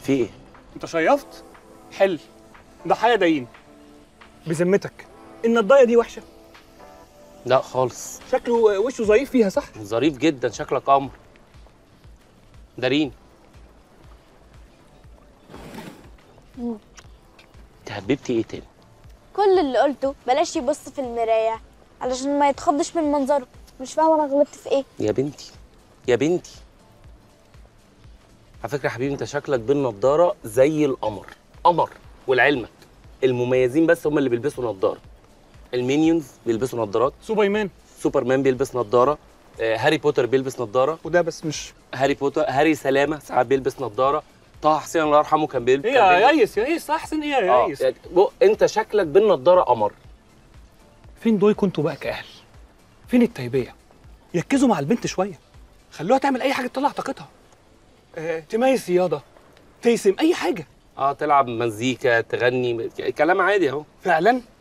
في ايه انت شيفت حل ضحايا دايين بذمتك النضايه دي وحشه لا خالص شكله وشه ظريف فيها صح ظريف جدا شكلك قمر دارين انت حبيبتي ايه تاني كل اللي قلته بلاش يبص في المراية علشان ما يتخضش من منظره مش فاهمة انا غلطت في ايه يا بنتي يا بنتي على فكره يا حبيبي انت شكلك بالنضاره زي القمر قمر ولعلمك المميزين بس هم اللي بيلبسوا نضاره المينيونز بيلبسوا نضارات سوبرمان سوبرمان بيلبس نضاره آه، هاري بوتر بيلبس نضاره وده بس مش هاري بوتر هاري سلامه ساعات بيلبس نضاره طه حسين الله يرحمه كان بيلبس ايه يا ريس يا ريس احسن ايه يا اه ريس يعني بق- انت شكلك بالنضاره قمر فين دول كنتوا بقى كاهل فين التربيه ركزوا مع البنت شويه خلوها تعمل اي حاجه تطلع طاقتها آه، تمارس رياضه ترسم اي حاجه اه تلعب مزيكا تغني ك- كلام عادي اهو فعلا